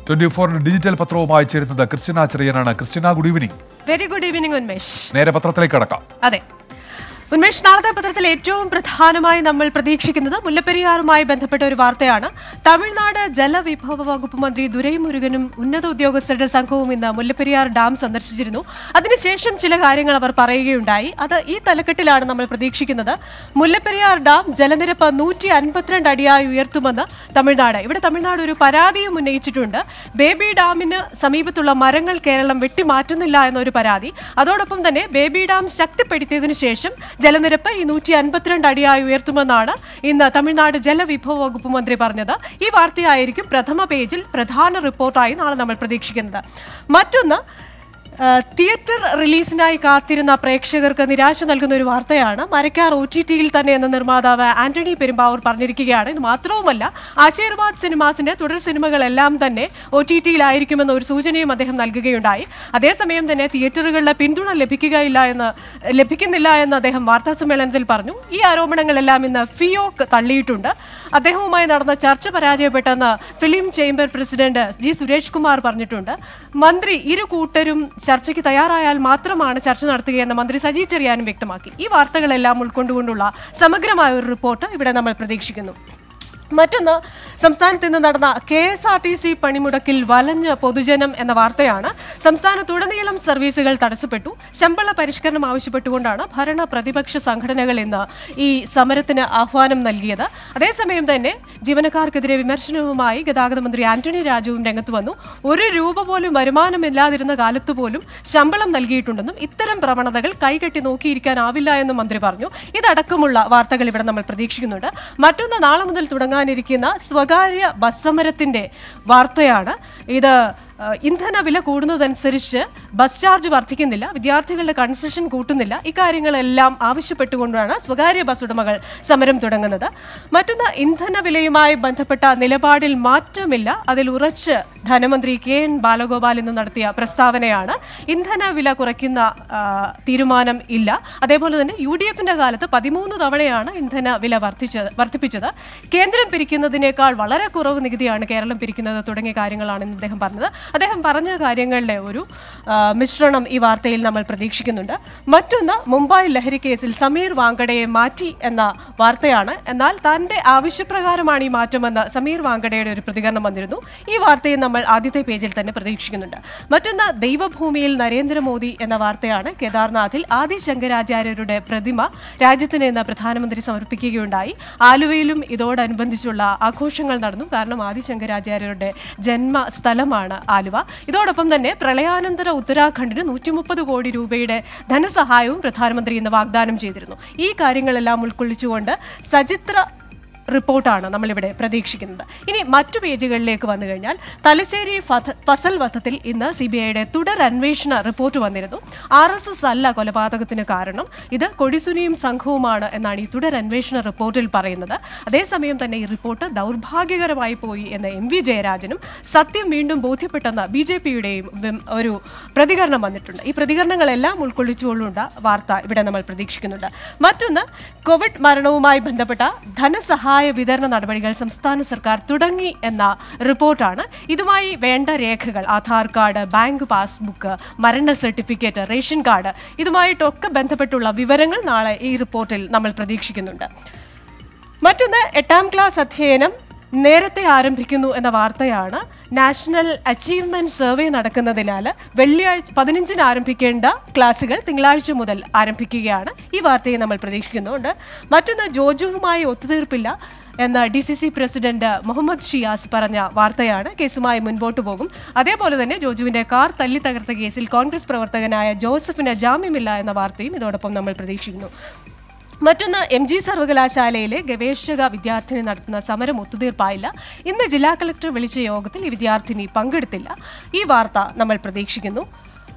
twenty ഫോറിന് digital പത്രവുമായി ചേരുന്നത് Christina ചെറിയനാണ് Christina good evening very good evening Unmesh നേരെ പത്രത്തിലേക്ക് കടക്കാം അതെ ഉന്മേഷ് നാളത്തെ പത്രത്തിൽ ഏറ്റവും പ്രധാനമായി നമ്മൾ പ്രതീക്ഷിക്കുന്നത് മുല്ലപ്പെരിയാറുമായി ബന്ധപ്പെട്ട ഒരു വാർത്തയാണ് തമിഴ്നാട് ജലവിഭവ വകുപ്പ് മന്ത്രി ദുരൈമുരുകനും ഉന്നത ഉദ്യോഗസ്ഥരുടെ സംഘവും ഇന്ന് മുല്ലപ്പെരിയാർ ഡാം സന്ദർശിച്ചിരുന്നു അതിനുശേഷം ചില കാര്യങ്ങൾ അവർ പറയുകയുണ്ടായി അത് ഈ തലക്കെട്ടിലാണ് നമ്മൾ പ്രതീക്ഷിക്കുന്നത് മുല്ലപ്പെരിയാർ ഡാം ജലനിരപ്പ് നൂറ്റി അൻപത്തിരണ്ട് അടിയായി ഉയർത്തുമെന്ന് തമിഴ്നാട് ഇവിടെ തമിഴ്നാട് ഒരു പരാതിയും ഉന്നയിച്ചിട്ടുണ്ട് ബേബി ഡാമിന് സമീപത്തുള്ള മരങ്ങൾ കേരളം വെട്ടിമാറ്റുന്നില്ല എന്നൊരു പരാതി അതോടൊപ്പം തന്നെ ബേബി ഡാം ശക്തിപ്പെടുത്തിയതിനു ശേഷം ജലനിരപ്പ് ഈ നൂറ്റി അൻപത്തിരണ്ട് അടിയായി ഉയർത്തുമെന്നാണ് ഇന്ന് തമിഴ്നാട് ജലവിഭവ വകുപ്പ് മന്ത്രി പറഞ്ഞത് ഈ വാർത്തയായിരിക്കും പ്രഥമ പേജിൽ പ്രധാന റിപ്പോർട്ടായി നാളെ നമ്മൾ പ്രതീക്ഷിക്കുന്നത് മറ്റൊന്ന് ആ, തിയേറ്റർ റിലീസിനായി കാത്തിരുന്ന പ്രേക്ഷകർക്ക് നിരാശ നൽകുന്ന ഒരു വാർത്തയാണ് മരക്കാർ ഒ ടി ടിയിൽ തന്നെ എന്ന നിർമ്മാതാവ് ആന്റണി പെരുമ്പാവൂർ പറഞ്ഞിരിക്കുകയാണ് ഇത് മാത്രവുമല്ല ആശീർവാദ് സിനിമാസിന്റെ തുടർ സിനിമകളെല്ലാം തന്നെ ഒ ടി ടിയിലായിരിക്കുമെന്ന ഒരു സൂചനയും അദ്ദേഹം നൽകുകയുണ്ടായി അതേസമയം തന്നെ തിയേറ്ററുകളുടെ പിന്തുണ ലഭിക്കുകയില്ല എന്ന് ലഭിക്കുന്നില്ല എന്ന് അദ്ദേഹം വാർത്താ സമ്മേളനത്തിൽ പറഞ്ഞു ഈ ആരോപണങ്ങളെല്ലാം ഇന്ന് ഫിയോക്ക് തള്ളിയിട്ടുണ്ട് അദ്ദേഹവുമായി നടന്ന ചർച്ച പരാജയപ്പെട്ടെന്ന് film chamber president G Suresh Kumar പറഞ്ഞിട്ടുണ്ട് മന്ത്രി ഇരു കൂട്ടരും ചർച്ചയ്ക്ക് തയ്യാറായാൽ മാത്രമാണ് ചർച്ച നടത്തുകയെന്ന് മന്ത്രി സജി ചെറിയാനും വ്യക്തമാക്കി ഈ വാർത്തകളെല്ലാം ഉൾക്കൊണ്ടുകൊണ്ടുള്ള സമഗ്രമായ ഒരു റിപ്പോർട്ട് ഇവിടെ നമ്മൾ പ്രതീക്ഷിക്കുന്നു മറ്റൊന്ന് സംസ്ഥാനത്ത് ഇന്ന് നടന്ന K S R T C പണിമുടക്കിൽ വലഞ്ഞ പൊതുജനം എന്ന വാർത്തയാണ് സംസ്ഥാനത്തുടനീളം സർവീസുകൾ തടസ്സപ്പെട്ടു ശമ്പള പരിഷ്കരണം ആവശ്യപ്പെട്ടുകൊണ്ടാണ് ഭരണ പ്രതിപക്ഷ സംഘടനകൾ ഇന്ന് ഈ സമരത്തിന് ആഹ്വാനം നൽകിയത് അതേസമയം തന്നെ ജീവനക്കാർക്കെതിരെ വിമർശനവുമായി ഗതാഗത മന്ത്രി ആന്റണി രാജുവും രംഗത്ത് വന്നു ഒരു രൂപ പോലും വരുമാനമില്ലാതിരുന്ന കാലത്ത് പോലും ശമ്പളം നൽകിയിട്ടുണ്ടെന്നും ഇത്തരം പ്രവണതകൾ കൈകെട്ടി നോക്കിയിരിക്കാനാവില്ല എന്നും മന്ത്രി പറഞ്ഞു ഇതടക്കമുള്ള വാർത്തകൾ ഇവിടെ നമ്മൾ പ്രതീക്ഷിക്കുന്നുണ്ട് മറ്റൊന്ന് നാളെ മുതൽ തുടങ്ങാനിരിക്കുന്ന സ്വകാര്യ ബസ് സമരത്തിന്റെ വാർത്തയാണ് ഇത് ആ, ഇന്ധന വില കൂടുന്നതനുസരിച്ച് ബസ് ചാർജ് വർദ്ധിക്കുന്നില്ല വിദ്യാർത്ഥികളുടെ കൺസെഷൻ കൂട്ടുന്നില്ല ഇക്കാര്യങ്ങളെല്ലാം ആവശ്യപ്പെട്ടുകൊണ്ടാണ് സ്വകാര്യ ബസ് ഉടമകൾ സമരം തുടങ്ങുന്നത് മറ്റൊന്ന് ഇന്ധന വിലയുമായി ബന്ധപ്പെട്ട നിലപാടിൽ മാറ്റമില്ല അതിൽ ഉറച്ച് ധനമന്ത്രി കെ എൻ ബാലഗോപാൽ ഇന്ന് നടത്തിയ പ്രസ്താവനയാണ് ഇന്ധന വില കുറയ്ക്കുന്ന ആ, തീരുമാനം ഇല്ല അതേപോലെ തന്നെ യു ഡി എഫിന്റെ കാലത്ത് പതിമൂന്ന് തവണയാണ് ഇന്ധന വില വർദ്ധിച്ചത് വർദ്ധിപ്പിച്ചത് കേന്ദ്രം പിരിക്കുന്നതിനേക്കാൾ വളരെ കുറവ് നികുതിയാണ് കേരളം പിരിക്കുന്നത് തുടങ്ങിയ കാര്യങ്ങളാണ് ഇന്ന് അദ്ദേഹം പറഞ്ഞത് അദ്ദേഹം പറഞ്ഞ കാര്യങ്ങളുടെ ഒരു ആ, മിശ്രണം ഈ വാർത്തയിൽ നമ്മൾ പ്രതീക്ഷിക്കുന്നുണ്ട് മറ്റൊന്ന് മുംബൈ ലഹരി കേസിൽ സമീർ വാങ്കഡയെ മാറ്റി എന്ന വാർത്തയാണ് എന്നാൽ തന്റെ ആവശ്യപ്രകാരമാണ് ഈ മാറ്റമെന്ന് സമീർ വാങ്കഡയുടെ ഒരു പ്രതികരണം വന്നിരുന്നു ഈ വാർത്തയും നമ്മൾ ആദ്യത്തെ പേജിൽ തന്നെ പ്രതീക്ഷിക്കുന്നുണ്ട് മറ്റൊന്ന് ദൈവഭൂമിയിൽ നരേന്ദ്രമോദി എന്ന വാർത്തയാണ് കേദാർനാഥിൽ ആദി ശങ്കരാചാര്യരുടെ പ്രതിമ രാജ്യത്തിന് ഇന്ന് പ്രധാനമന്ത്രി സമർപ്പിക്കുകയുണ്ടായി ആലുവയിലും ഇതോടനുബന്ധിച്ചുള്ള ആഘോഷങ്ങൾ നടന്നു കാരണം ആദി ശങ്കരാചാര്യരുടെ ജന്മ സ്ഥലമാണ് ആലുവ ഇതോടൊപ്പം തന്നെ പ്രളയാനന്തര ഉത്തരാഖണ്ഡിന് നൂറ്റി മുപ്പത് കോടി രൂപയുടെ ധനസഹായവും പ്രധാനമന്ത്രി ഇന്ന് വാഗ്ദാനം ചെയ്തിരുന്നു ഈ കാര്യങ്ങളെല്ലാം ഉൾക്കൊള്ളിച്ചുകൊണ്ട് സചിത്ര റിപ്പോർട്ടാണ് നമ്മളിവിടെ പ്രതീക്ഷിക്കുന്നത് ഇനി മറ്റു പേജുകളിലേക്ക് വന്നു കഴിഞ്ഞാൽ തലശ്ശേരി ഫത- ഫസൽ വധത്തിൽ ഇന്ന് സി ബി ഐയുടെ തുടർ അന്വേഷണ റിപ്പോർട്ട് വന്നിരുന്നു ആർ എസ് എസ് അല്ല കൊലപാതകത്തിന് കാരണം ഇത് കൊടിസുനിയും സംഘവുമാണ് എന്നാണ് ഈ തുടർ അന്വേഷണ റിപ്പോർട്ടിൽ പറയുന്നത് അതേസമയം തന്നെ ഈ റിപ്പോർട്ട് ദൗർഭാഗ്യകരമായി പോയി എന്ന് എം വി ജയരാജനും സത്യം വീണ്ടും ബോധ്യപ്പെട്ടെന്ന് ബി ജെ പിയുടെയും ഒരു പ്രതികരണം വന്നിട്ടുണ്ട് ഈ പ്രതികരണങ്ങളെല്ലാം ഉൾക്കൊള്ളിച്ചുകൊണ്ടുള്ള വാർത്ത ഇവിടെ നമ്മൾ പ്രതീക്ഷിക്കുന്നുണ്ട് മറ്റൊന്ന് കോവിഡ് മരണവുമായി ബന്ധപ്പെട്ട ധനസഹായ വിതരണ നടപടികൾ സംസ്ഥാന സർക്കാർ തുടങ്ങി എന്ന റിപ്പോർട്ടാണ് ഇതുമായി വേണ്ട രേഖകൾ ആധാർ കാർഡ് ബാങ്ക് പാസ്ബുക്ക് മരണ സർട്ടിഫിക്കറ്റ് റേഷൻ കാർഡ് ഇതുമായിട്ടൊക്കെ ബന്ധപ്പെട്ടുള്ള വിവരങ്ങൾ നാളെ ഈ റിപ്പോർട്ടിൽ നമ്മൾ പ്രതീക്ഷിക്കുന്നുണ്ട് മറ്റൊന്ന് എട്ടാം ക്ലാസ് അധ്യയനം നേരത്തെ ആരംഭിക്കുന്നു എന്ന വാർത്തയാണ് നാഷണൽ അച്ചീവ്മെന്റ് സർവേ നടക്കുന്നതിനാൽ വെള്ളിയാഴ്ച പതിനഞ്ചിന് ആരംഭിക്കേണ്ട ക്ലാസുകൾ തിങ്കളാഴ്ച മുതൽ ആരംഭിക്കുകയാണ് ഈ വാർത്തയെ നമ്മൾ പ്രതീക്ഷിക്കുന്നുണ്ട് മറ്റൊന്ന് ജോജുവുമായി ഒത്തുതീർപ്പില്ല എന്ന D C C president Muhammad Shiyas പറഞ്ഞ വാർത്തയാണ് കേസുമായി മുൻപോട്ട് പോകും അതേപോലെ തന്നെ ജോജുവിന്റെ കാർ തല്ലി തകർത്ത കേസിൽ കോൺഗ്രസ് പ്രവർത്തകനായ ജോസഫിന് ജാമ്യമില്ല എന്ന വാർത്തയും ഇതോടൊപ്പം നമ്മൾ പ്രതീക്ഷിക്കുന്നു മറ്റൊന്ന് എം ജി സർവകലാശാലയിലെ ഗവേഷക വിദ്യാർത്ഥിനി നടത്തുന്ന സമരം ഒത്തുതീർപ്പായില്ല ഇന്ന് ജില്ലാ കളക്ടർ വിളിച്ച യോഗത്തിൽ ഈ വിദ്യാർത്ഥിനി പങ്കെടുത്തില്ല ഈ വാർത്ത നമ്മൾ പ്രതീക്ഷിക്കുന്നു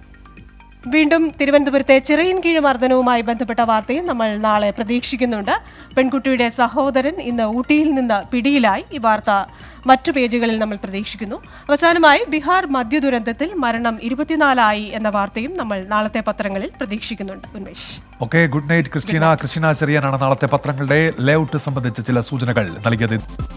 വീണ്ടും തിരുവനന്തപുരത്തെ ചിറയിൻകീഴ് മർദ്ദനവുമായി ബന്ധപ്പെട്ട വാർത്തയും നമ്മൾ നാളെ പ്രതീക്ഷിക്കുന്നുണ്ട് പെൺകുട്ടിയുടെ സഹോദരൻ ഇന്ന് ഊട്ടിയിൽ നിന്ന് പിടിയിലായി ഈ വാർത്ത മറ്റു പേജുകളിൽ നമ്മൾ പ്രതീക്ഷിക്കുന്നു അവസാനമായി ബീഹാർ മദ്യ ദുരന്തത്തിൽ മരണം ഇരുപത്തിനാലായി എന്ന വാർത്തയും നമ്മൾ നാളത്തെ പത്രങ്ങളിൽ പ്രതീക്ഷിക്കുന്നുണ്ട് Unmesh okay good night Christina Christina ചെറിയാനാണ് നാളത്തെ പത്രങ്ങളുടെ ലേഔട്ട് സംബന്ധിച്ച് ചില സൂചനകൾ നൽകിയത്